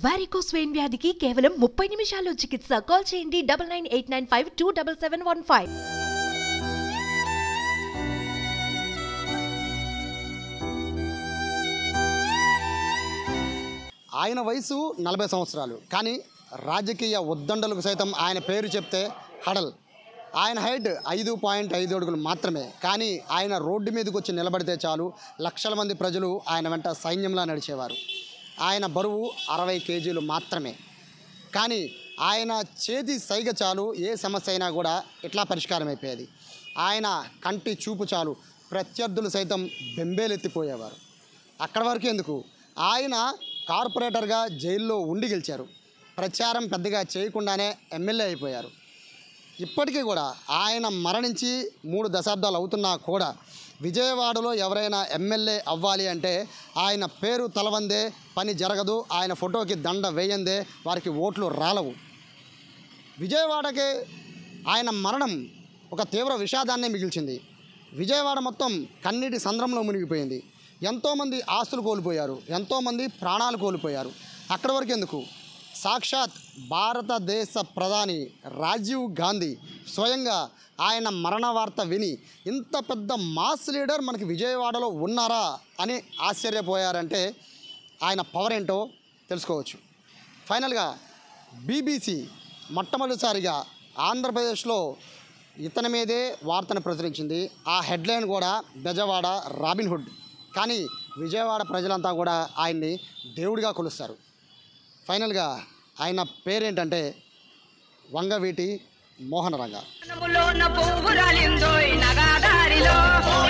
varicose vein వ్యాధికి కేవలం ముప్పై నిమిషాల్లో చికిత్స కాల్ చేయండి double nine eight nine five two double seven one five ఆయన వయసు నలభై సంవత్సరాలు కానీ రాజకీయ ఉద్దండలకు సైతం ఆయన పేరు చెప్తే హడల్ ఆయన హైట్ ఐదు పాయింట్ ఐదు అడుగులు మాత్రమే కానీ ఆయన రోడ్డు మీదకి వచ్చి నిలబడితే చాలు లక్షల మంది ప్రజలు ఆయన వెంట సైన్యంలా నడిచేవారు ఆయన బరువు అరవై కేజీలు మాత్రమే కానీ ఆయన చేతి సైగ చాలు ఏ సమస్య అయినా కూడా ఇట్లా పరిష్కారం అయిపోయేది ఆయన కంటి చూపు చాలు ప్రత్యర్థులు సైతం బెంబేలెత్తిపోయేవారు అక్కడ వరకు ఎందుకు ఆయన కార్పొరేటర్గా జైల్లో ఉండి గెలిచారు ప్రచారం పెద్దగా చేయకుండానే ఎమ్మెల్యే అయిపోయారు ఇప్పటికీ కూడా ఆయన మరణించి మూడు దశాబ్దాలు అవుతున్నా కూడా విజయవాడలో ఎవరైనా ఎమ్మెల్యే అవ్వాలి అంటే ఆయన పేరు తలవందే పని జరగదు ఆయన ఫోటోకి దండ వేయందే వారికి ఓట్లు రాలవు విజయవాడకి ఆయన మరణం ఒక తీవ్ర విషాదాన్ని మిగిల్చింది విజయవాడ మొత్తం కన్నీటి సంద్రంలో మునిగిపోయింది ఎంతోమంది ఆస్తులు కోల్పోయారు ఎంతోమంది ప్రాణాలు కోల్పోయారు అక్కడి వరకు ఎందుకు సాక్షాత్ భారతదేశ ప్రధాని రాజీవ్ గాంధీ స్వయంగా ఆయన మరణ వార్త విని ఇంత పెద్ద మాస్ లీడర్ మనకి విజయవాడలో ఉన్నారా అని ఆశ్చర్యపోయారంటే ఆయన పవర్ ఏంటో తెలుసుకోవచ్చు ఫైనల్గా బీబీసీ మొట్టమొదటిసారిగా ఆంధ్రప్రదేశ్లో ఇతని మీదే వార్తను ప్రచురించింది ఆ హెడ్లైన్ కూడా బెజవాడ రాబిన్హుడ్ కానీ విజయవాడ ప్రజలంతా కూడా ఆయన్ని దేవుడిగా కొలుస్తారు ఫైనల్గా ఆయన పేరేంటంటే వంగవీటి మోహన రంగ వనములోన పువ్వు రాలిందోయ్ నగాదారిలో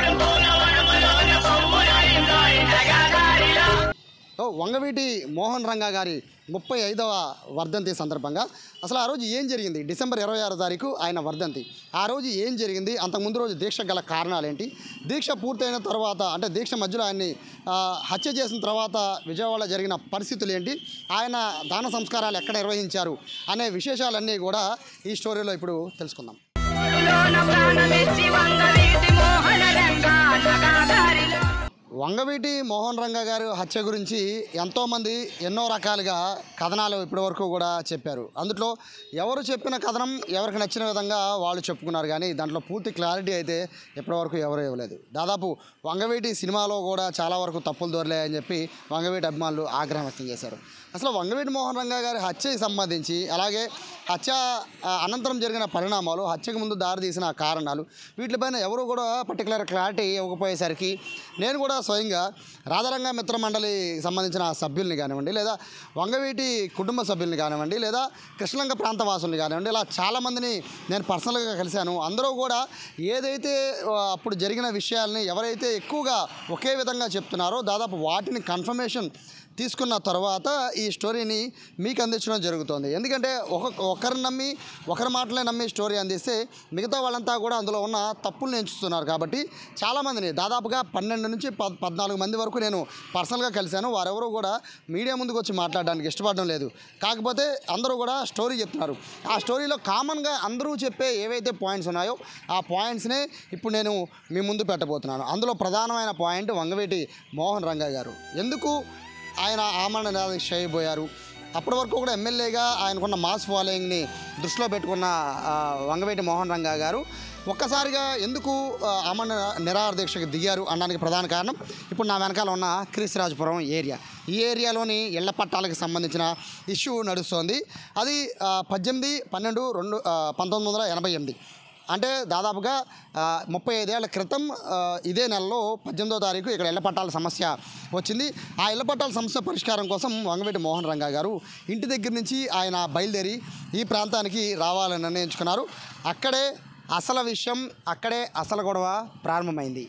వనములోన పువ్వు రాలిందోయ్ నగాదారిలో ఓ వంగవీటి మోహన్ రంగా గారి ముప్పై ఐదవ వర్ధంతి సందర్భంగా అసలు ఆ రోజు ఏం జరిగింది డిసెంబర్ ఇరవై ఆరో తారీఖు ఆయన వర్ధంతి ఆ రోజు ఏం జరిగింది అంతకుముందు రోజు దీక్ష గల కారణాలు ఏంటి దీక్ష పూర్తయిన తర్వాత అంటే దీక్ష మధ్యలో ఆయన్ని ఆ, హత్య చేసిన తర్వాత విజయవాడలో జరిగిన పరిస్థితులు ఏంటి ఆయన దాన సంస్కారాలు ఎక్కడ నిర్వహించారు అనే విశేషాలన్నీ కూడా ఈ స్టోరీలో ఇప్పుడు తెలుసుకుందాం లోన ప్రాణమిచ్చి వంగవీటి మోహన రంగా నగాదారిలో వంగవీటి మోహన్ రంగ గారు హత్య గురించి ఎంతోమంది ఎన్నో రకాలుగా కథనాలు ఇప్పటివరకు కూడా చెప్పారు అందులో ఎవరు చెప్పిన కథనం ఎవరికి నచ్చిన విధంగా వాళ్ళు చెప్పుకున్నారు కానీ దాంట్లో పూర్తి క్లారిటీ అయితే ఇప్పటివరకు ఎవరు ఇవ్వలేదు దాదాపు వంగవీటి సినిమాలో కూడా చాలా వరకు తప్పులు దొరలేయని చెప్పి వంగవీటి అభిమానులు ఆగ్రహం వ్యక్తం చేశారు అసలు వంగవీటి మోహన్ రంగ గారి హత్యకి సంబంధించి అలాగే హత్య ఆ, అనంతరం జరిగిన పరిణామాలు హత్యకు ముందు దారితీసిన కారణాలు వీటిపైన ఎవరు కూడా పర్టికులర్ క్లారిటీ ఇవ్వకపోయేసరికి నేను కూడా స్వయంగా రాధారంగ మిత్ర మండలి సంబంధించిన సభ్యుల్ని కానివ్వండి లేదా వంగవీటి కుటుంబ సభ్యుల్ని కానివ్వండి లేదా కృష్ణలంక ప్రాంత వాసుల్ని కానివ్వండి ఇలా చాలామందిని నేను పర్సనల్గా కలిశాను అందరూ కూడా ఏదైతే ఆ, అప్పుడు జరిగిన విషయాల్ని ఎవరైతే ఎక్కువగా ఒకే విధంగా చెప్తున్నారో దాదాపు వాటిని కన్ఫర్మేషన్ తీసుకున్న తర్వాత ఈ స్టోరీని మీకు అందించడం జరుగుతుంది ఎందుకంటే ఒక ఒకరిని నమ్మి ఒకరి మాటలే నమ్మి స్టోరీ అందిస్తే మిగతా వాళ్ళంతా కూడా అందులో ఉన్న తప్పుల్ని ఎంచుతున్నారు కాబట్టి చాలామందిని దాదాపుగా పన్నెండు నుంచి పద్ పద్నాలుగు మంది వరకు నేను పర్సనల్గా కలిశాను వారెవరూ కూడా మీడియా ముందుకు వచ్చి మాట్లాడడానికి ఇష్టపడడం లేదు కాకపోతే అందరూ కూడా స్టోరీ చెప్తున్నారు ఆ స్టోరీలో కామన్గా అందరూ చెప్పే ఏవైతే పాయింట్స్ ఉన్నాయో ఆ పాయింట్స్నే ఇప్పుడు నేను మీ ముందు పెట్టబోతున్నాను అందులో ప్రధానమైన పాయింట్ వంగవేటి మోహన్ రంగా గారు ఎందుకు ఆయన ఆమరణ నిరాదీక్ష చేయబోయారు అప్పటి వరకు కూడా ఎమ్మెల్యేగా ఆయనకున్న మాస్ ఫాలోయింగ్ని దృష్టిలో పెట్టుకున్న ఆ, వంగవేటి మోహన్ రంగా గారు ఒక్కసారిగా ఎందుకు ఆ, ఆమరణ నిరాహార దీక్షకు దిగారు అనడానికి ప్రధాన కారణం ఇప్పుడు నా వెనకాల ఉన్న క్రిస్రాజపురం ఏరియా ఈ ఏరియాలోని ఇళ్ల పట్టాలకు సంబంధించిన ఇష్యూ నడుస్తోంది అది ఆ, పద్దెనిమిది పన్నెండు రెండు ఆ, పంతొమ్మిది వందల ఎనభై ఎనిమిది అంటే దాదాపుగా ఆ, ముప్పై ఐదేళ్ల క్రితం ఆ, ఇదే నెలలో పద్దెనిమిదో తారీఖు ఇక్కడ ఇళ్ల పట్టాల సమస్య వచ్చింది ఆ ఇళ్ల పట్టాల సమస్య పరిష్కారం కోసం వంగవేటి మోహన్ రంగా గారు ఇంటి దగ్గర నుంచి ఆయన బయలుదేరి ఈ ప్రాంతానికి రావాలని నిర్ణయించుకున్నారు అక్కడే అసలు విషయం అక్కడే అసలు గొడవ ప్రారంభమైంది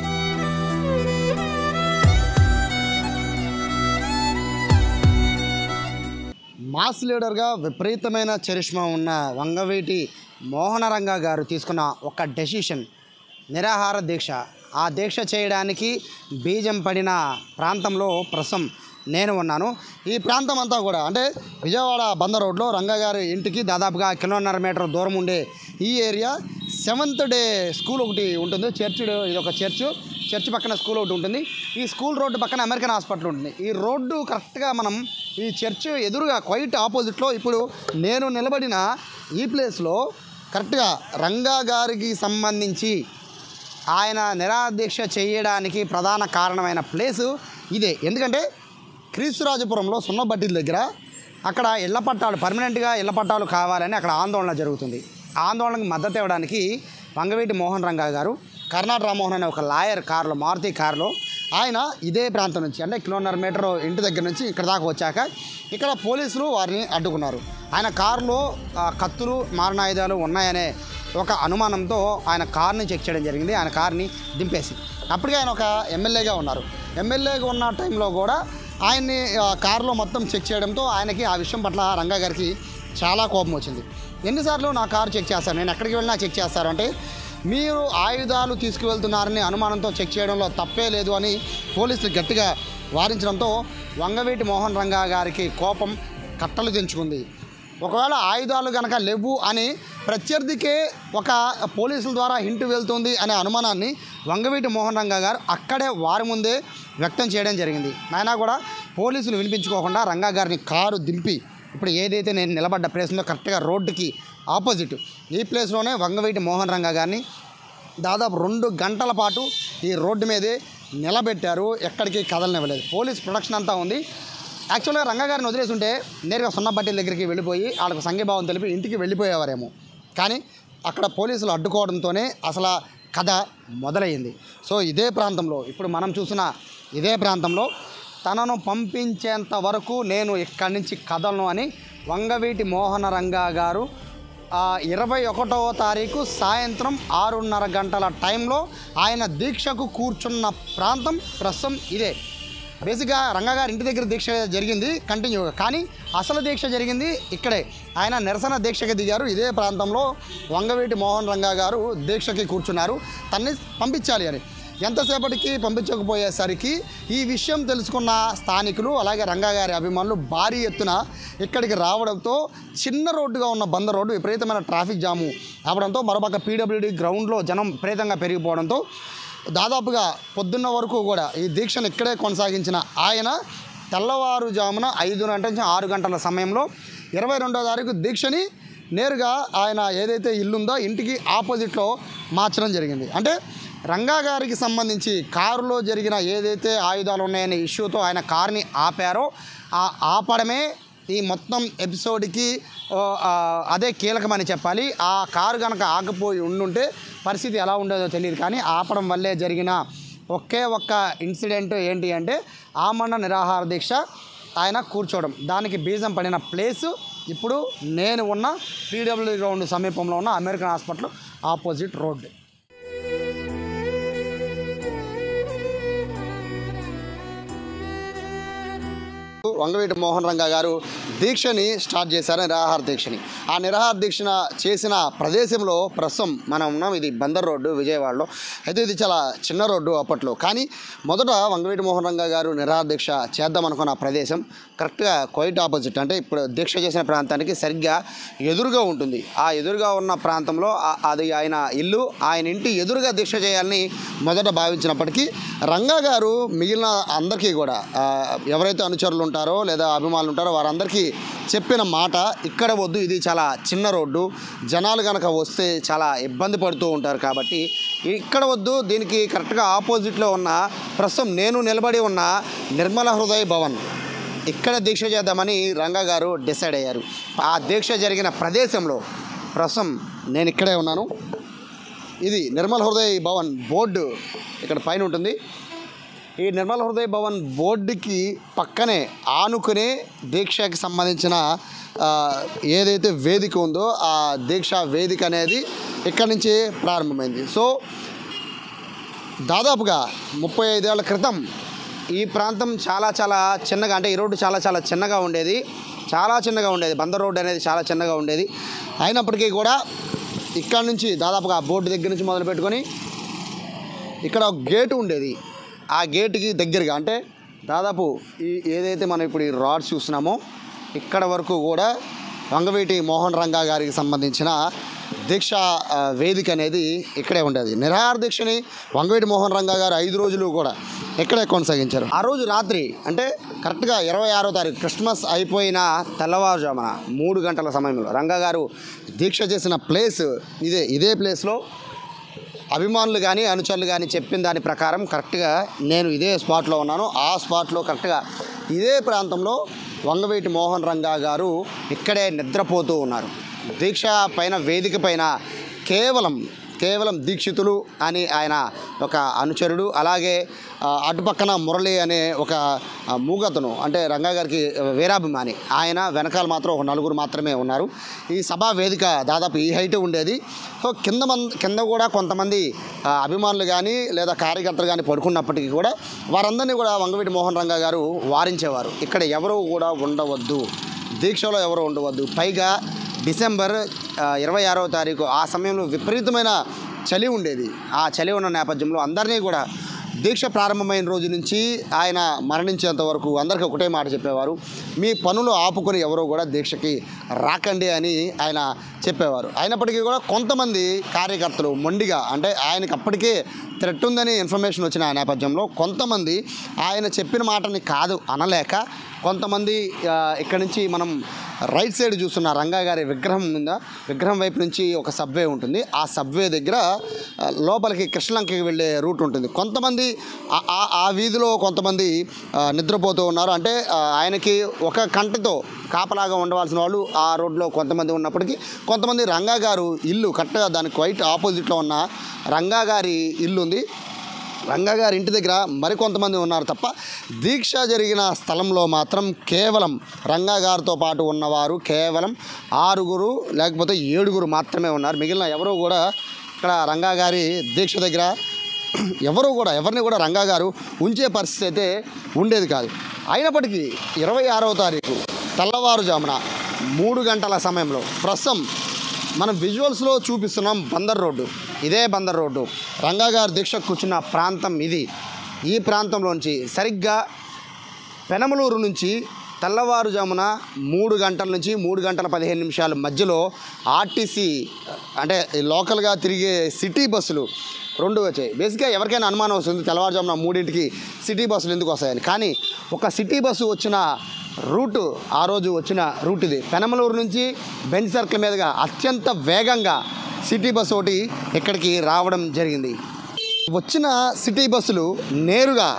మాస్ లీడర్గా విపరీతమైన చరిష్మా ఉన్న వంగవీటి మోహనరంగ గారు తీసుకున్న ఒక డెసిషన్ నిరాహార దీక్ష ఆ దీక్ష చేయడానికి బీజం పడిన ప్రాంతంలో ప్రస్తుతం నేను ఉన్నాను ఈ ప్రాంతం అంతా కూడా అంటే విజయవాడ బందర్ రోడ్లో రంగగారి ఇంటికి దాదాపుగా కిలోన్నర మీటర్ దూరం ఉండే ఈ ఏరియా సెవెంత్ డే స్కూల్ ఒకటి ఉంటుంది చర్చ్ ఇది ఒక చర్చ్ చర్చ్ పక్కన స్కూల్ ఒకటి ఉంటుంది ఈ స్కూల్ రోడ్డు పక్కన అమెరికన్ హాస్పిటల్ ఉంటుంది ఈ రోడ్డు కరెక్ట్గా మనం ఈ చర్చ్ ఎదురుగా క్వైట్ ఆపోజిట్లో ఇప్పుడు నేను నిలబడిన ఈ ప్లేస్లో కరెక్ట్గా రంగా గారికి సంబంధించి ఆయన నిరాదీక్ష చేయడానికి ప్రధాన కారణమైన ప్లేసు ఇదే ఎందుకంటే క్రీస్తురాజపురంలో సున్నబట్టిల దగ్గర అక్కడ ఇళ్ల పట్టాలు పర్మనెంట్గా ఇళ్ల పట్టాలు కావాలని అక్కడ ఆందోళన జరుగుతుంది ఆ ఆందోళనకు మద్దతు ఇవ్వడానికి వంగవీటి మోహన్ రంగా గారు కర్ణాటక రామ్మోహన్ అనే ఒక లాయర్ కారులో మారుతి కారులో ఆయన ఇదే ప్రాంతం నుంచి అంటే కిలోమీటర్ మీటర్ ఇంటి దగ్గర నుంచి ఇక్కడ దాకా వచ్చాక ఇక్కడ పోలీసులు వారిని అడ్డుకున్నారు ఆయన కారులో ఆ, కత్తులు మారణాయుధాలు ఉన్నాయనే ఒక అనుమానంతో ఆయన కార్ని చెక్ చేయడం జరిగింది ఆయన కార్ని దింపేసి అప్పటికే ఆయన ఒక ఎమ్మెల్యేగా ఉన్నారు ఎమ్మెల్యేగా ఉన్న టైంలో కూడా ఆయన్ని ఆ, కారులో మొత్తం చెక్ చేయడంతో ఆయనకి ఆ విషయం పట్ల రంగా గారికి చాలా కోపం వచ్చింది ఎన్నిసార్లు నా కారు చెక్ చేస్తారు నేను ఎక్కడికి వెళ్ళినా చెక్ చేస్తారు అంటే మీరు ఆయుధాలు తీసుకువెళ్తున్నారని అనుమానంతో చెక్ చేయడంలో తప్పే లేదు అని పోలీసులు గట్టిగా వారించడంతో వంగవీటి మోహన్ రంగా గారికి కోపం కట్టలు తెంచుకుంది ఒకవేళ ఆయుధాలు కనుక లేవు అని ప్రత్యర్థికే ఒక పోలీసుల ద్వారా హింట్ వెళ్తుంది అనే అనుమానాన్ని వంగవీటి మోహన్ రంగా గారు అక్కడే వారి ముందే వ్యక్తం చేయడం జరిగింది అయినా కూడా పోలీసులు వినిపించుకోకుండా రంగా గారిని కారు దింపి ఇప్పుడు ఏదైతే నేను నిలబడ్డ ప్లేస్లో కరెక్ట్గా రోడ్డుకి ఆపోజిట్ ఈ ప్లేస్లోనే వంగవీటి మోహన్ రంగా గారిని దాదాపు రెండు గంటల పాటు ఈ రోడ్డు మీదే నిలబెట్టారు ఎక్కడికి కదలనివ్వలేదు పోలీస్ ప్రొడక్షన్ అంతా ఉంది యాక్చువల్గా రంగగారిని వదిలేసి ఉంటే నేరుగా సున్నబట్టిల దగ్గరికి వెళ్ళిపోయి వాళ్ళకు సంఘీభావం తెలిపి ఇంటికి వెళ్ళిపోయేవారేమో కానీ అక్కడ పోలీసులు అడ్డుకోవడంతోనే అసలు ఆ కథ మొదలైంది సో ఇదే ప్రాంతంలో ఇప్పుడు మనం చూసిన ఇదే ప్రాంతంలో తనను పంపించేంత వరకు నేను ఇక్కడి నుంచి కదలను అని వంగవీటి మోహన రంగా గారు ఆ, ఇరవై ఒకటవ తారీఖు సాయంత్రం ఆరున్నర గంటల టైంలో ఆయన దీక్షకు కూర్చున్న ప్రాంతం ప్రస్తుతం ఇదే బేసిక్గా రంగగారి ఇంటి దగ్గర దీక్ష జరిగింది కంటిన్యూగా కానీ అసలు దీక్ష జరిగింది ఇక్కడే ఆయన నిరసన దీక్షకి దిగారు ఇదే ప్రాంతంలో వంగవీటి మోహన్ రంగా గారు దీక్షకి కూర్చున్నారు తన్ని పంపించాలి అని ఎంతసేపటికి పంపించకపోయేసరికి ఈ విషయం తెలుసుకున్న స్థానికులు అలాగే రంగా గారి అభిమానులు భారీ ఎత్తున ఇక్కడికి రావడంతో చిన్న రోడ్డుగా ఉన్న బంద రోడ్డు విపరీతమైన ట్రాఫిక్ జాము అవడంతో మరోపక్క పీడబ్ల్యూడి గ్రౌండ్లో జనం విపరీతంగా పెరిగిపోవడంతో దాదాపుగా పొద్దున్న వరకు కూడా ఈ దీక్షను ఇక్కడే కొనసాగించిన ఆయన తెల్లవారుజామున ఐదు గంటల నుంచి ఆరు గంటల సమయంలో ఇరవై రెండో తారీఖు దీక్షని నేరుగా ఆయన ఏదైతే ఇల్లుందో ఇంటికి ఆపోజిట్లో మార్చడం జరిగింది అంటే రంగా గారికి సంబంధించి కారులో జరిగిన ఏదైతే ఆయుధాలు ఉన్నాయనే ఇష్యూతో ఆయన కార్ని ఆపారో ఆ ఆపడమే ఈ మొత్తం ఎపిసోడ్కి ఓ, ఆ, అదే కీలకమని చెప్పాలి ఆ కారు కనుక ఆగిపోయి ఉండుంటే పరిస్థితి ఎలా ఉండేదో తెలియదు కానీ ఆపడం వల్లే జరిగిన ఒకే ఒక్క ఇన్సిడెంట్ ఏంటి అంటే ఆమరణ నిరాహార దీక్ష ఆయన కూర్చోవడం దానికి బీజం పడిన ప్లేసు ఇప్పుడు నేను ఉన్న పీడబ్ల్యూ గ్రౌండ్ సమీపంలో ఉన్న American hospital opposite road Vangaveeti Mohan Ranga గారు దీక్షని స్టార్ట్ చేశారు నిరాహార దీక్షని ఆ నిరాహార దీక్ష చేసిన ప్రదేశంలో ప్రస్తుతం మనం ఉన్నాం ఇది బందర్ రోడ్డు విజయవాడలో అయితే ఇది చాలా చిన్న రోడ్డు అప్పట్లో కానీ మొదట వంగవీటి మోహన్ రంగా గారు నిరాహార దీక్ష చేద్దాం అనుకున్న ఆ ప్రదేశం కరెక్ట్గా క్వైట్ ఆపోజిట్ అంటే ఇప్పుడు దీక్ష చేసిన ప్రాంతానికి సరిగ్గా ఎదురుగా ఉంటుంది ఆ ఎదురుగా ఉన్న ప్రాంతంలో ఆ- అది ఆయన ఇల్లు ఆయన ఇంటి ఎదురుగా దీక్ష చేయాలని మొదట భావించినప్పటికీ రంగా గారు మిగిలిన అందరికీ కూడా ఆ, ఎవరైతే అనుచరులు ఉంటారో లేదా అభిమానులు ఉంటారో వారందరికీ చెప్పిన మాట ఇక్కడ వద్దు ఇది చాలా చిన్న రోడ్డు జనాలు కనుక వస్తే చాలా ఇబ్బంది పడుతూ ఉంటారు కాబట్టి ఇక్కడ వద్దు దీనికి కరెక్ట్గా ఆపోజిట్లో ఉన్న ప్రస్తుతం నేను నిలబడి ఉన్న నిర్మల హృదయ భవన్ ఇక్కడ దీక్ష చేద్దామని రంగా గారు డిసైడ్ అయ్యారు ఆ దీక్ష జరిగిన ప్రదేశంలో ప్రస్తుతం నేను ఇక్కడే ఉన్నాను ఇది నిర్మల్ హృదయ్ భవన్ బోర్డు ఇక్కడ పైన ఉంటుంది ఈ నిర్మల్ హృదయ్ భవన్ బోర్డుకి పక్కనే ఆనుకునే దీక్షకి సంబంధించిన ఆ, ఏదైతే వేదిక ఉందో ఆ దీక్ష వేదిక అనేది ఇక్కడి నుంచి ప్రారంభమైంది సో దాదాపుగా ముప్పై ఐదేళ్ల క్రితం ఈ ప్రాంతం చాలా చాలా చిన్నగా అంటే ఈ రోడ్డు చాలా చాలా చిన్నగా ఉండేది చాలా చిన్నగా ఉండేది బందర్ రోడ్డు అనేది చాలా చిన్నగా ఉండేది అయినప్పటికీ కూడా ఇక్కడ నుంచి దాదాపుగా బోర్డు దగ్గర నుంచి మొదలు పెట్టుకొని ఇక్కడ ఒక గేటు ఉండేది ఆ గేటుకి దగ్గరగా అంటే దాదాపు ఈ ఏదైతే మనం ఇప్పుడు ఈ రాడ్స్ చూస్తున్నామో ఇక్కడ వరకు కూడా వంగవీటి మోహన్ రంగా గారికి సంబంధించిన దీక్ష ఆ, వేదిక అనేది ఇక్కడే ఉండేది నిరాహార దీక్షని వంగవీటి మోహన్ రంగా గారు ఐదు రోజులు కూడా ఇక్కడే కొనసాగించారు ఆ రోజు రాత్రి అంటే కరెక్ట్గా ఇరవై ఆరో తారీఖు క్రిస్మస్ అయిపోయిన తెల్లవారుజామున మూడు గంటల సమయంలో రంగా గారు దీక్ష చేసిన ప్లేస్ ఇదే ఇదే ప్లేస్లో అభిమానులు కానీ అనుచరులు కానీ చెప్పిన దాని ప్రకారం కరెక్ట్గా నేను ఇదే స్పాట్లో ఉన్నాను ఆ స్పాట్లో కరెక్ట్గా ఇదే ప్రాంతంలో వంగవీటి మోహన్ రంగా గారు ఇక్కడే నిద్రపోతూ ఉన్నారు దీక్ష పైన వేదిక పైన కేవలం కేవలం దీక్షితులు అని ఆయన ఒక అనుచరుడు అలాగే ఆ, అటుపక్కన మురళి అనే ఒక ఆ, మూగతను అంటే రంగా గారికి వీరాభిమాని ఆయన వెనకాల మాత్రం ఒక నలుగురు మాత్రమే ఉన్నారు ఈ సభా వేదిక దాదాపు ఈ హైట్ ఉండేది సో కింద మంది కింద కూడా కొంతమంది ఆ, అభిమానులు కానీ లేదా కార్యకర్తలు కానీ పడుకున్నప్పటికీ కూడా వారందరినీ కూడా వంగవీటి మోహన్ రంగా గారు వారించేవారు ఇక్కడ ఎవరు కూడా ఉండవద్దు దీక్షలో ఎవరు ఉండవద్దు పైగా డిసెంబర్ ఇరవై ఆరవ తారీఖు ఆ సమయంలో విపరీతమైన చలి ఉండేది ఆ చలి ఉన్న నేపథ్యంలో అందరినీ కూడా దీక్ష ప్రారంభమైన రోజు నుంచి ఆయన మరణించేంత వరకు అందరికీ ఒకటే మాట చెప్పేవారు మీ పనులు ఆపుకొని ఎవరో కూడా దీక్షకి రాకండి అని ఆయన చెప్పేవారు అయినప్పటికీ కూడా కొంతమంది కార్యకర్తలు మొండిగా అంటే ఆయనకి అప్పటికే థ్రెట్ ఉందని ఇన్ఫర్మేషన్ వచ్చిన ఆ నేపథ్యంలో కొంతమంది ఆయన చెప్పిన మాటని కాదు అనలేక కొంతమంది ఆ, ఇక్కడి నుంచి మనం రైట్ సైడ్ చూస్తున్న రంగా గారి విగ్రహం ఉందా విగ్రహం వైపు నుంచి ఒక సబ్వే ఉంటుంది ఆ సబ్వే దగ్గర ఆ, లోపలికి కృష్ణలంకకి వెళ్ళే రూట్ ఉంటుంది కొంతమంది ఆ- ఆ- ఆ వీధిలో కొంతమంది ఆ, నిద్రపోతూ ఉన్నారు అంటే ఆ, ఆయనకి ఒక కంటితో కాపలాగా ఉండవలసిన వాళ్ళు ఆ రోడ్లో కొంతమంది ఉన్నప్పటికీ కొంతమంది రంగా గారు ఇల్లు కరెక్ట్గా దానికి వైట్ ఆపోజిట్లో ఉన్న రంగా గారి ఇల్లు ఉంది రంగా గారి ఇంటి దగ్గర మరికొంతమంది ఉన్నారు తప్ప దీక్ష జరిగిన స్థలంలో మాత్రం కేవలం రంగా గారితో పాటు ఉన్నవారు కేవలం ఆరుగురు లేకపోతే ఏడుగురు మాత్రమే ఉన్నారు మిగిలిన ఎవరు కూడా ఇక్కడ రంగా గారి దీక్ష దగ్గర ఎవరు కూడా ఎవరిని కూడా రంగా గారు ఉంచే పరిస్థితి అయితే ఉండేది కాదు అయినప్పటికీ ఇరవై ఆరవ తారీఖు తెల్లవారుజామున మూడు గంటల సమయంలో ప్రస్తుతం మనం విజువల్స్లో చూపిస్తున్నాం బందర్ రోడ్డు ఇదే బందర్ రోడ్డు రంగా గారు దీక్ష కూర్చున్న ప్రాంతం ఇది ఈ ప్రాంతంలోంచి సరిగ్గా పెనమలూరు నుంచి తెల్లవారుజామున మూడు గంటల నుంచి మూడు గంటల పదిహేను నిమిషాల మధ్యలో ఆర్టీసీ అంటే ఈ లోకల్గా తిరిగే సిటీ బస్సులు రెండు వచ్చాయి బేసిక్గా ఎవరికైనా అనుమానం వస్తుంది తెల్లవారుజామున మూడింటికి సిటీ బస్సులు ఎందుకు వస్తాయని కానీ ఒక సిటీ బస్సు వచ్చిన రూటు ఆ రోజు వచ్చిన రూట్ ఇది పెనమలూరు నుంచి బెంచ్ సర్కిల్ మీదుగా అత్యంత వేగంగా సిటీ బస్సు ఒకటి ఇక్కడికి రావడం జరిగింది వచ్చిన సిటీ బస్సులు నేరుగా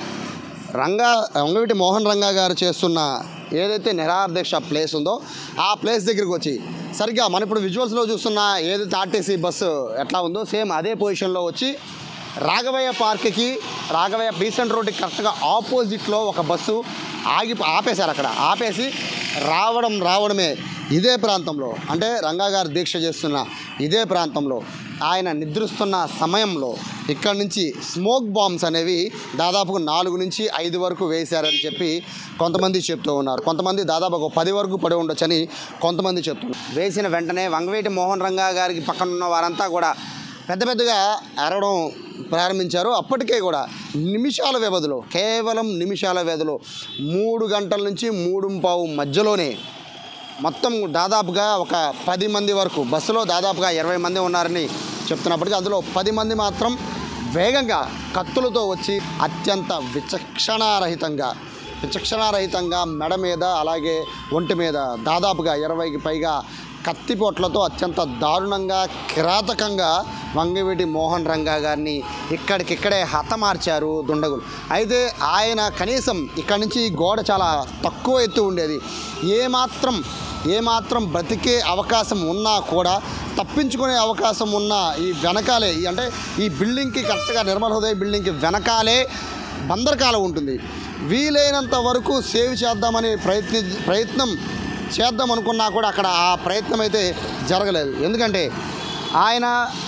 రంగా వంగవీటి మోహన్ రంగా గారు చేస్తున్న ఏదైతే నిరాదీక్ష ప్లేస్ ఉందో ఆ ప్లేస్ దగ్గరికి వచ్చి సరిగ్గా మనం ఇప్పుడు విజువల్స్లో చూస్తున్న ఏదైతే ఆర్టీసీ బస్సు ఎట్లా ఉందో సేమ్ అదే పొజిషన్లో వచ్చి రాఘవయ్య పార్క్కి రాఘవయ్య బీసెంట్ రోడ్కి కరెక్ట్గా ఆపోజిట్లో ఒక బస్సు ఆగి ఆపేశారు అక్కడ ఆపేసి రావడం రావడమే ఇదే ప్రాంతంలో అంటే రంగా గారు దీక్ష చేస్తున్న ఇదే ప్రాంతంలో ఆయన నిద్రిస్తున్న సమయంలో ఇక్కడ నుంచి స్మోక్ బాంబ్స్ అనేవి దాదాపు నాలుగు నుంచి ఐదు వరకు వేశారని చెప్పి కొంతమంది చెప్తూ ఉన్నారు కొంతమంది దాదాపు ఒక పది వరకు పడి ఉండొచ్చని కొంతమంది చెప్తున్నారు వేసిన వెంటనే వంగవేటి మోహన్ రంగా గారికి పక్కన ఉన్న వారంతా కూడా పెద్ద పెద్దగా అరవడం ప్రారంభించారు అప్పటికే కూడా నిమిషాల వ్యవధిలో కేవలం నిమిషాల వ్యవధిలో మూడు గంటల నుంచి మూడు పావు మధ్యలోనే మొత్తం దాదాపుగా ఒక పది మంది వరకు బస్సులో దాదాపుగా ఇరవై మంది ఉన్నారని చెప్తున్నప్పటికీ అందులో పది మంది మాత్రం వేగంగా కత్తులతో వచ్చి అత్యంత విచక్షణారహితంగా విచక్షణారహితంగా మెడ మీద అలాగే ఒంటి మీద దాదాపుగా ఇరవైకి పైగా కత్తిపోట్లతో అత్యంత దారుణంగా కిరాతకంగా వంగవీటి మోహన్ రంగా గారిని ఇక్కడికిక్కడే హతమార్చారు దుండగులు అయితే ఆయన కనీసం ఇక్కడి నుంచి గోడ చాలా తక్కువ ఎత్తు ఉండేది ఏమాత్రం ఏమాత్రం బ్రతికే అవకాశం ఉన్నా కూడా తప్పించుకునే అవకాశం ఉన్న ఈ వెనకాలే ఈ అంటే ఈ బిల్డింగ్కి కరెక్ట్గా నిర్మల్ హృదయ బిల్డింగ్కి వెనకాలే బందరకాల ఉంటుంది వీలైనంత వరకు సేవ్ చేద్దామని ప్రయత్ని ప్రయత్నం చేద్దాం అనుకున్నా కూడా అక్కడ ఆ ప్రయత్నం అయితే జరగలేదు ఎందుకంటే ఆయన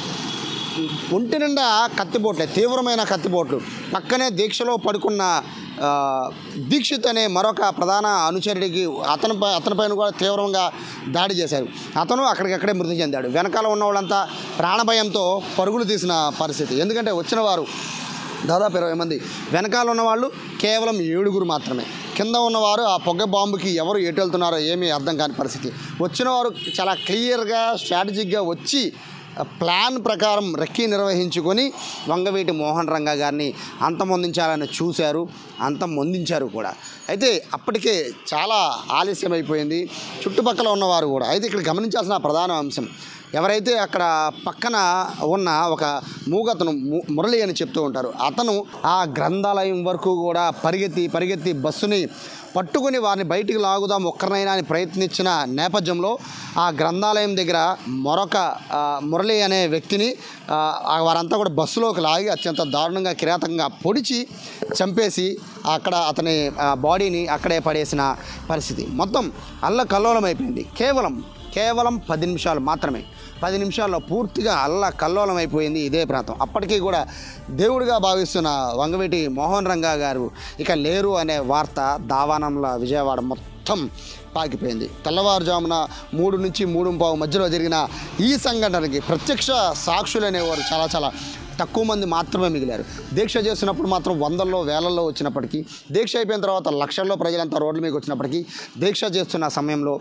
ఒంటి నిండా కత్తిపోట్లే తీవ్రమైన కత్తిపోట్లు పక్కనే దీక్షలో పడుకున్న ఆ, దీక్షిత్ అనే మరొక ప్రధాన అనుచరుడికి అతనిపై అతనిపైన కూడా తీవ్రంగా దాడి చేశారు అతను అక్కడికక్కడే మృతి చెందాడు వెనకాల ఉన్న వాళ్ళంతా ప్రాణభయంతో పరుగులు తీసిన పరిస్థితి ఎందుకంటే వచ్చిన వారు దాదాపు ఇరవై మంది వెనకాల ఉన్నవాళ్ళు కేవలం ఏడుగురు మాత్రమే కింద ఉన్నవారు ఆ పొగ బాంబుకి ఎవరు ఎటు వెళ్తున్నారో ఏమీ అర్థం కాని పరిస్థితి వచ్చిన వారు చాలా క్లియర్గా స్ట్రాటజిక్గా వచ్చి ప్లాన్ ప్రకారం రెక్కి నిర్వహించుకొని వంగవీటి మోహన్ రంగా గారిని అంతమొందించాలని చూశారు అంతమొందించారు కూడా అయితే అప్పటికే చాలా ఆలస్యం అయిపోయింది చుట్టుపక్కల ఉన్నవారు కూడా అయితే ఇక్కడ గమనించాల్సిన ప్రధాన అంశం ఎవరైతే అక్కడ పక్కన ఉన్న ఒక మూగతను ము- మురళి అని చెప్తూ ఉంటారు అతను ఆ గ్రంథాలయం వరకు కూడా పరిగెత్తి పరిగెత్తి బస్సుని పట్టుకుని వారిని బయటికి లాగుదాం ఒక్కరినైనా అని ప్రయత్నించిన నేపథ్యంలో ఆ గ్రంథాలయం దగ్గర మరొక ఆ, మురళి అనే వ్యక్తిని ఆ, ఆ వారంతా కూడా బస్సులోకి లాగి అత్యంత దారుణంగా కిరాతకంగా పొడిచి చంపేసి అక్కడ అతని ఆ, బాడీని అక్కడే పడేసిన పరిస్థితి మొత్తం అల్ల కల్లోలం అయిపోయింది కేవలం కేవలం పది నిమిషాలు మాత్రమే పది నిమిషాల్లో పూర్తిగా అల్ల కల్లోలం అయిపోయింది ఇదే ప్రాంతం అప్పటికీ కూడా దేవుడిగా భావిస్తున్న వంగవీటి మోహన్ రంగా గారు ఇక లేరు అనే వార్త దావానంలో విజయవాడ మొత్తం పాకిపోయింది తెల్లవారుజామున మూడు నుంచి మూడు పావు మధ్యలో జరిగిన ఈ సంఘటనకి ప్రత్యక్ష సాక్షులు అనేవారు చాలా చాలా తక్కువ మంది మాత్రమే మిగిలారు దీక్ష చేస్తున్నప్పుడు మాత్రం వందల్లో వేలల్లో వచ్చినప్పటికీ దీక్ష అయిపోయిన తర్వాత లక్షల్లో ప్రజలంతా రోడ్ల మీదకి వచ్చినప్పటికీ దీక్ష చేస్తున్న సమయంలో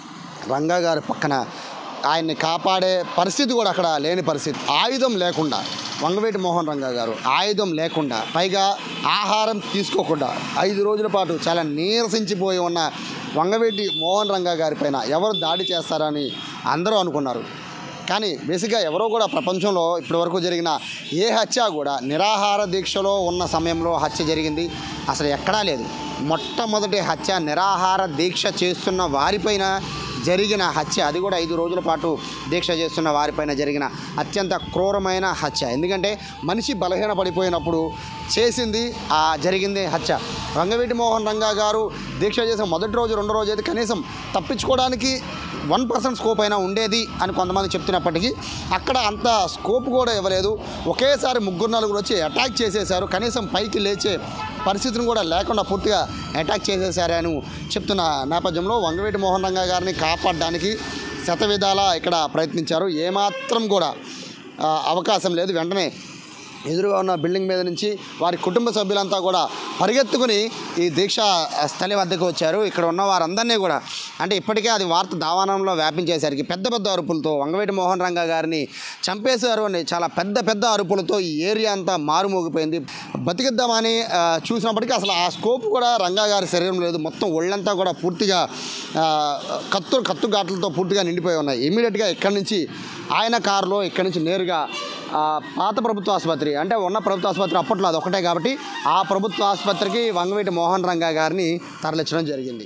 రంగా గారి పక్కన ఆయన్ని కాపాడే పరిస్థితి కూడా అక్కడ లేని పరిస్థితి ఆయుధం లేకుండా వంగవేటి మోహన్ రంగా గారు ఆయుధం లేకుండా పైగా ఆహారం తీసుకోకుండా ఐదు రోజుల పాటు చాలా నీరసించిపోయి ఉన్న వంగవేటి మోహన్ రంగా గారి పైన ఎవరు దాడి చేస్తారని అందరూ అనుకున్నారు కానీ బేసిక్గా ఎవరో కూడా ప్రపంచంలో ఇప్పటివరకు జరిగిన ఏ హత్య కూడా నిరాహార దీక్షలో ఉన్న సమయంలో హత్య జరిగింది అసలు ఎక్కడా లేదు మొట్టమొదటి హత్య నిరాహార దీక్ష చేస్తున్న వారిపైన జరిగిన హత్య అది కూడా ఐదు రోజుల పాటు దీక్ష చేస్తున్న వారిపైన జరిగిన అత్యంత క్రూరమైన హత్య ఎందుకంటే మనిషి బలహీన పడిపోయినప్పుడు చేసింది ఆ జరిగింది హత్య రంగవీటి మోహన్ రంగా గారు దీక్ష చేసిన మొదటి రోజు రెండో రోజు అయితే కనీసం తప్పించుకోవడానికి వన్ పర్సెంట్ స్కోప్ అయినా ఉండేది అని కొంతమంది చెప్తున్నప్పటికీ అక్కడ అంత స్కోప్ కూడా ఇవ్వలేదు ఒకేసారి ముగ్గురు నలుగురు వచ్చి అటాక్ చేసేశారు కనీసం పైకి లేచే పరిస్థితిని కూడా లేకుండా పూర్తిగా అటాక్ చేసేశారని చెప్తున్న నేపథ్యంలో వంగవీటి మోహన్ రంగా గారిని కాపాడడానికి శతవిధాలా ఇక్కడ ప్రయత్నించారు ఏమాత్రం కూడా ఆ, అవకాశం లేదు వెంటనే ఎదురుగా ఉన్న బిల్డింగ్ మీద నుంచి వారి కుటుంబ సభ్యులంతా కూడా పరిగెత్తుకుని ఈ దీక్ష స్థలి వద్దకు వచ్చారు ఇక్కడ ఉన్న వారందరినీ కూడా అంటే ఇప్పటికే అది వార్త దావానంలో వ్యాపించేసరికి పెద్ద పెద్ద అరుపులతో వంగవేటి మోహన్ రంగా గారిని చంపేశారు అని చాలా పెద్ద పెద్ద అరుపులతో ఈ ఏరియా అంతా మారుమోగిపోయింది బతికిద్దామని ఆ, చూసినప్పటికీ అసలు ఆ స్కోప్ కూడా రంగా గారి శరీరం లేదు మొత్తం ఒళ్ళంతా కూడా పూర్తిగా ఆ, కత్తు కత్తు ఘాట్లతో పూర్తిగా నిండిపోయి ఉన్నాయి ఇమీడియట్గా ఇక్కడి నుంచి ఆయన కారులో ఇక్కడి నుంచి నేరుగా ఆ, పాత ప్రభుత్వ ఆసుపత్రి అంటే ఉన్న ప్రభుత్వ ఆసుపత్రి అప్పట్లో అది ఒకటే కాబట్టి ఆ ప్రభుత్వ ఆసుపత్రికి వంగవీటి మోహన్ రంగా గారిని తరలించడం జరిగింది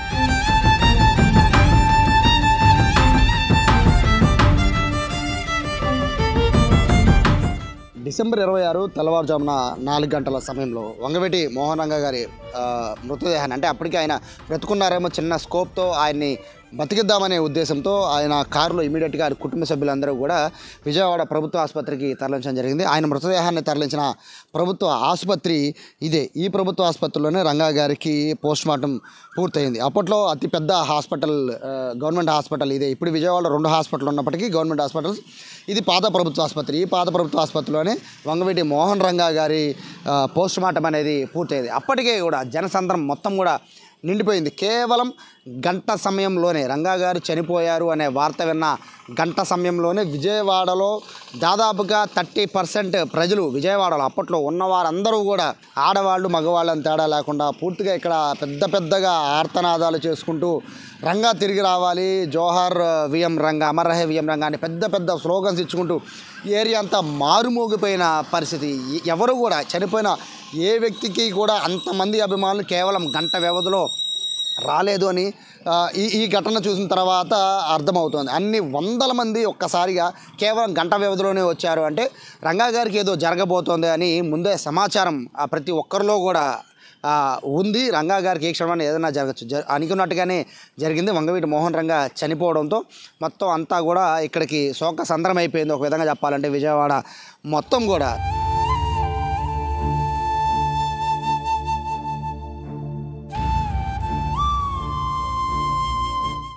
డిసెంబర్ ఇరవై ఆరు తెల్లవారుజామున నాలుగు గంటల సమయంలో వంగవేటి మోహన్ రంగ గారి ఆ, మృతదేహాన్ని అంటే అప్పటికే ఆయన బ్రతుకున్నారేమో చిన్న స్కోప్తో ఆయన్ని బతికిద్దామనే ఉద్దేశంతో ఆయన కారులో ఇమీడియట్గా ఆయన కుటుంబ సభ్యులందరూ కూడా విజయవాడ ప్రభుత్వ ఆసుపత్రికి తరలించడం జరిగింది ఆయన మృతదేహాన్ని తరలించిన ప్రభుత్వ ఆసుపత్రి ఇదే ఈ ప్రభుత్వ ఆసుపత్రిలోనే రంగా గారికి పోస్ట్ మార్టం పూర్తయింది అప్పట్లో అతిపెద్ద హాస్పిటల్ ఆ, గవర్నమెంట్ హాస్పిటల్ ఇదే ఇప్పుడు విజయవాడ రెండు హాస్పిటల్ ఉన్నప్పటికీ గవర్నమెంట్ హాస్పిటల్స్ ఇది పాత ప్రభుత్వ ఆసుపత్రి ఈ పాత ప్రభుత్వ ఆసుపత్రిలోనే వంగవీటి మోహన్ రంగా గారి ఆ, పోస్ట్ మార్టం అనేది పూర్తయింది అప్పటికే కూడా జనసంద్రం మొత్తం కూడా నిండిపోయింది కేవలం గంట సమయంలోనే రంగా గారు చనిపోయారు అనే వార్త విన్న గంట సమయంలోనే విజయవాడలో దాదాపుగా థర్టీ పర్సెంట్ ప్రజలు విజయవాడలో అప్పట్లో ఉన్నవారందరూ కూడా ఆడవాళ్ళు మగవాళ్ళు అని తేడా లేకుండా పూర్తిగా ఇక్కడ పెద్ద పెద్దగా ఆర్తనాదాలు చేసుకుంటూ రంగా తిరిగి రావాలి జోహార్ విఎం రంగా అమర్ రహే విఎం రంగా అని పెద్ద పెద్ద స్లోగన్స్ ఇచ్చుకుంటూ ఈ ఏరియా అంతా మారుమోగిపోయిన పరిస్థితి ఎ- ఎవరు కూడా చనిపోయిన ఏ వ్యక్తికి కూడా అంతమంది అభిమానులు కేవలం గంట వ్యవధిలో రాలేదు అని ఆ, ఈ ఈ ఘటన చూసిన తర్వాత అర్థమవుతోంది అన్ని వందల మంది ఒక్కసారిగా కేవలం గంట వ్యవధిలోనే వచ్చారు అంటే రంగా గారికి ఏదో జరగబోతోంది అని ముందే సమాచారం ఆ ప్రతి ఒక్కరిలో కూడా ఆ, ఉంది రంగా గారికి ఏ క్షణాన్ని ఏదైనా జరగచ్చు జ అనుకున్నట్టుగానే జరిగింది వంగవీటి మోహన్ రంగా చనిపోవడంతో మొత్తం అంతా కూడా ఇక్కడికి శోక సందరం అయిపోయింది ఒక విధంగా చెప్పాలంటే విజయవాడ మొత్తం కూడా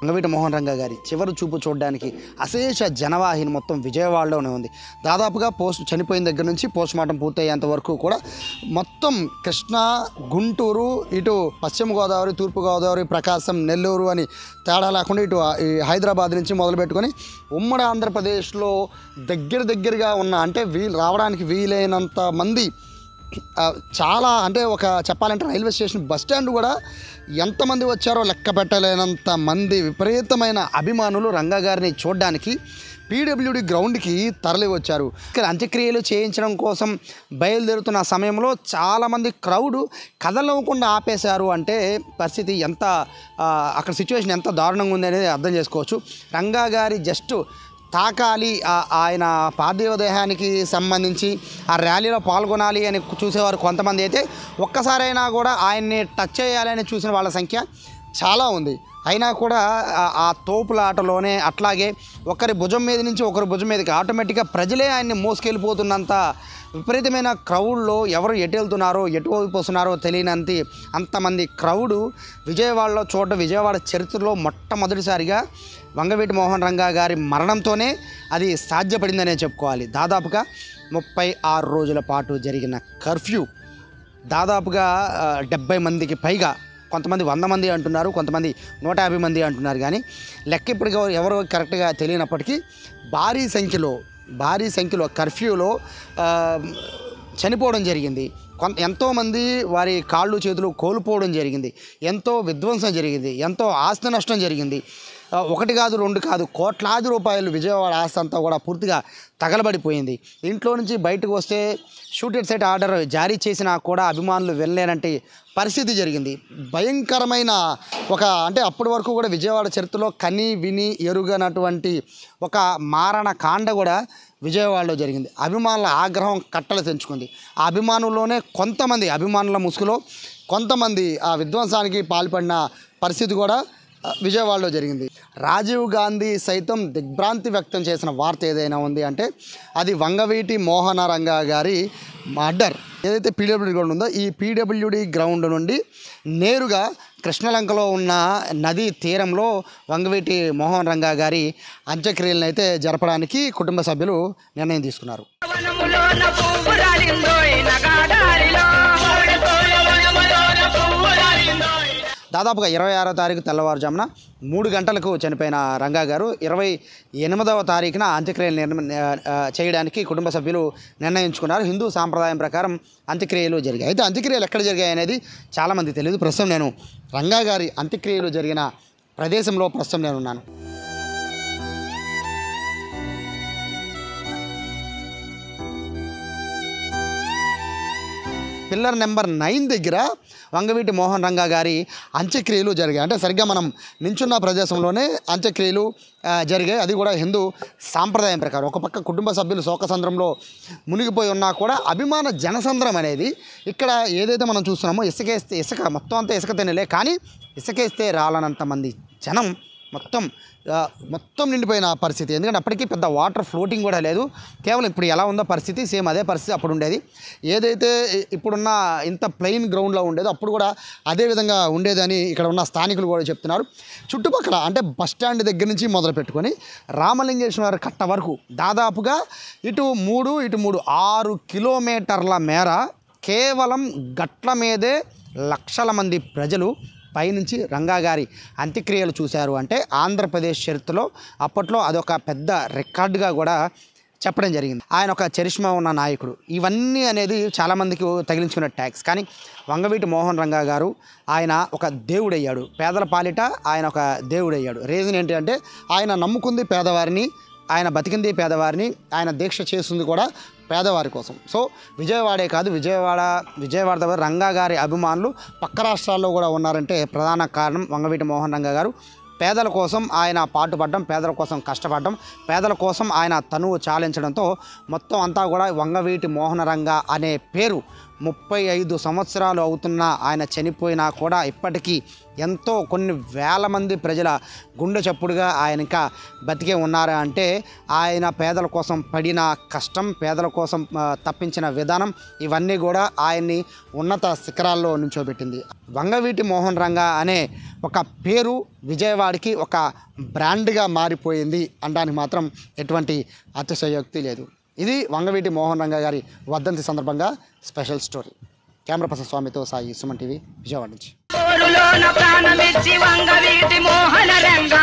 అంగవీటి మోహన్ రంగా గారి చివరి చూపు చూడడానికి అశేష జనవాహిని మొత్తం విజయవాడలోనే ఉంది దాదాపుగా పోస్ట్ చనిపోయిన దగ్గర నుంచి పోస్ట్ మార్టం పూర్తయ్యేంత వరకు కూడా మొత్తం కృష్ణా గుంటూరు ఇటు పశ్చిమ గోదావరి తూర్పు గోదావరి ప్రకాశం నెల్లూరు అని తేడా లేకుండా ఇటు ఈ హైదరాబాద్ నుంచి మొదలు పెట్టుకొని ఉమ్మడి ఆంధ్రప్రదేశ్లో దగ్గర దగ్గరగా ఉన్న అంటే వీలు రావడానికి వీలైనంత మంది ఆ, చాలా అంటే ఒక చెప్పాలంటే రైల్వే స్టేషన్ బస్ స్టాండ్ కూడా ఎంతమంది వచ్చారో లెక్క పెట్టలేనంత మంది విపరీతమైన అభిమానులు రంగా గారిని చూడడానికి పీడబ్ల్యూడి గ్రౌండ్కి తరలి వచ్చారు ఇక్కడ అంత్యక్రియలు చేయించడం కోసం బయలుదేరుతున్న సమయంలో చాలామంది క్రౌడ్ కదలవ్వకుండా ఆపేశారు అంటే పరిస్థితి ఎంత ఆ, అక్కడ సిచ్యువేషన్ ఎంత దారుణంగా ఉంది అనేది అర్థం చేసుకోవచ్చు రంగా గారి జస్ట్ తాకాలి ఆ- ఆయన పార్థివ దేహానికి సంబంధించి ఆ ర్యాలీలో పాల్గొనాలి అని చూసేవారు కొంతమంది అయితే ఒక్కసారైనా కూడా ఆయన్ని టచ్ చేయాలని చూసిన వాళ్ళ సంఖ్య చాలా ఉంది అయినా కూడా ఆ- ఆ తోపులాటలోనే అట్లాగే ఒకరి భుజం మీద నుంచి ఒకరి భుజం మీదకి ఆటోమేటిక్గా ప్రజలే ఆయన్ని మోసుకెళ్ళిపోతున్నంత విపరీతమైన క్రౌడ్లో ఎవరు ఎటు వెళ్తున్నారో ఎటువైపు వస్తున్నారో తెలియనంత అంతమంది క్రౌడు విజయవాడలో చూడడం విజయవాడ చరిత్రలో మొట్టమొదటిసారిగా వంగవీటి మోహన్ రంగా గారి మరణంతోనే అది సాధ్యపడిందనే చెప్పుకోవాలి దాదాపుగా ముప్పై ఆరు రోజుల పాటు జరిగిన కర్ఫ్యూ దాదాపుగా ఆ, డెబ్బై మందికి పైగా కొంతమంది వంద మంది అంటున్నారు కొంతమంది నూట యాభై మంది అంటున్నారు కానీ లెక్క ఇప్పుడు ఎవరో కరెక్ట్గా తెలియనప్పటికీ భారీ సంఖ్యలో భారీ సంఖ్యలో కర్ఫ్యూలో ఆ, చనిపోవడం జరిగింది కొంత ఎంతోమంది వారి కాళ్ళు చేతులు కోల్పోవడం జరిగింది ఎంతో విధ్వంసం జరిగింది ఎంతో ఆస్తి నష్టం జరిగింది ఆ, ఒకటి కాదు రెండు కాదు కోట్లాది రూపాయలు విజయవాడ ఆస్తి అంతా కూడా పూర్తిగా తగలబడిపోయింది ఇంట్లో నుంచి బయటకు వస్తే షూటెడ్ సెట్ ఆర్డర్ జారీ చేసినా కూడా అభిమానులు వెళ్ళలేనంటే పరిస్థితి జరిగింది భయంకరమైన ఒక అంటే అప్పటి వరకు కూడా విజయవాడ చరిత్రలో కని విని ఎరుగనటువంటి ఒక మారణ కాండ కూడా విజయవాడలో జరిగింది అభిమానుల ఆగ్రహం కట్టలు తెంచుకుంది ఆ అభిమానుల్లోనే కొంతమంది అభిమానుల ముసుగులో కొంతమంది ఆ విధ్వంసానికి పాల్పడిన పరిస్థితి కూడా ఆ, విజయవాడలో జరిగింది రాజీవ్ గాంధీ సైతం దిగ్భ్రాంతి వ్యక్తం చేసిన వార్త ఏదైనా ఉంది అంటే అది వంగవీటి మోహన రంగా గారి మర్డర్ ఏదైతే పీడబ్ల్యూడి గ్రౌండ్ ఉందో ఈ పీడబ్ల్యూడి గ్రౌండ్ నుండి నేరుగా కృష్ణలంకలో ఉన్న నదీ తీరంలో వంగవీటి మోహన్ రంగా గారి అంత్యక్రియలను అయితే జరపడానికి కుటుంబ సభ్యులు నిర్ణయం తీసుకున్నారు వనములోన పువ్వు రాలిందోయ్ నగాదారిలో వనములోన పువ్వు రాలిందోయ్ దాదాపుగా ఇరవై ఆరో తారీఖు తెల్లవారుజామున మూడు గంటలకు చనిపోయిన రంగా గారు ఇరవై ఎనిమిదవ తారీఖున అంత్యక్రియలు నిర్మ ఆ, చేయడానికి కుటుంబ సభ్యులు నిర్ణయించుకున్నారు హిందూ సాంప్రదాయం ప్రకారం అంత్యక్రియలు జరిగాయి అయితే అంత్యక్రియలు ఎక్కడ జరిగాయి అనేది చాలామంది తెలియదు ప్రస్తుతం నేను రంగా గారి అంత్యక్రియలు జరిగిన ప్రదేశంలో ప్రస్తుతం నేను ఉన్నాను పిల్లర్ నెంబర్ నైన్ దగ్గర వంగవీటి మోహన్ రంగా గారి అంత్యక్రియలు జరిగాయి అంటే సరిగ్గా మనం నించున్న ప్రదేశంలోనే అంత్యక్రియలు ఆ, జరిగాయి అది కూడా హిందూ సాంప్రదాయం ప్రకారం ఒక పక్క కుటుంబ సభ్యులు శోకసంద్రంలో మునిగిపోయి ఉన్నా కూడా అభిమాన జనసంద్రం అనేది ఇక్కడ ఏదైతే మనం చూస్తున్నామో ఇసుకేస్తే ఇసుక మొత్తం అంతా ఇసుక తినలే కానీ ఇసుకేస్తే రాలనంత మంది జనం మొత్తం ఆ, మొత్తం నిండిపోయిన పరిస్థితి ఎందుకంటే అప్పటికి పెద్ద వాటర్ ఫ్లోటింగ్ కూడా లేదు కేవలం ఇప్పుడు ఎలా ఉందో పరిస్థితి సేమ్ అదే పరిస్థితి అప్పుడు ఉండేది ఏదైతే ఇ- ఇప్పుడున్న ఇంత ప్లెయిన్ గ్రౌండ్లో ఉండేదో అప్పుడు కూడా అదే విధంగా ఉండేదని ఇక్కడ ఉన్న స్థానికులు కూడా చెప్తున్నారు చుట్టుపక్కల అంటే బస్ స్టాండ్ దగ్గర నుంచి మొదలు పెట్టుకొని రామలింగేశ్వర కట్ట వరకు దాదాపుగా ఇటు మూడు ఇటు మూడు ఆరు కిలోమీటర్ల మేర కేవలం గట్ల మీదే లక్షల మంది ప్రజలు పైనుంచి రంగా గారి అంత్యక్రియలు చూశారు అంటే ఆంధ్రప్రదేశ్ చరిత్రలో అప్పట్లో అదొక పెద్ద రికార్డుగా కూడా చెప్పడం జరిగింది ఆయన ఒక చరిష్మా ఉన్న నాయకుడు ఇవన్నీ అనేది చాలామందికి తగిలించుకున్న ట్యాక్స్ కానీ వంగవీటి మోహన్ రంగా గారు ఆయన ఒక దేవుడయ్యాడు పేదల పాలిట ఆయన ఒక దేవుడయ్యాడు రీజన్ ఏంటి అంటే ఆయన నమ్ముకుంది పేదవారిని ఆయన బతికింది పేదవారిని ఆయన దీక్ష చేస్తుంది కూడా పేదవారి కోసం సో విజయవాడే కాదు విజయవాడ విజయవాడ దగ్గర రంగా గారి అభిమానులు పక్క రాష్ట్రాల్లో కూడా ఉన్నారంటే ప్రధాన కారణం వంగవీటి మోహన్ రంగా గారు పేదల కోసం ఆయన పాటుపడడం పేదల కోసం కష్టపడడం పేదల కోసం ఆయన తనువు చాలించడంతో మొత్తం అంతా కూడా వంగవీటి మోహన రంగ అనే పేరు ముప్పై ఐదు సంవత్సరాలు అవుతున్నా ఆయన చనిపోయినా కూడా ఇప్పటికీ ఎంతో కొన్ని వేల మంది ప్రజల గుండె చప్పుడుగా ఆయన ఇంకా బతికే ఉన్నారు అంటే ఆయన పేదల కోసం పడిన కష్టం పేదల కోసం ఆ, తప్పించిన విధానం ఇవన్నీ కూడా ఆయన్ని ఉన్నత శిఖరాల్లో నుంచోబెట్టింది వంగవీటి మోహన్ రంగా అనే ఒక పేరు విజయవాడకి ఒక బ్రాండ్గా మారిపోయింది అనడానికి మాత్రం ఎటువంటి అతిశయోక్తి లేదు ఇది వంగవీటి మోహన్ రంగా గారి వర్ధంతి సందర్భంగా స్పెషల్ స్టోరీ కెమెరా పర్సన్ స్వామితో సాయి సుమన్ టీవీ విజయవాడ నుంచి పోరులోన ప్రాణమిచ్చి వంగవీటి మోహన రంగా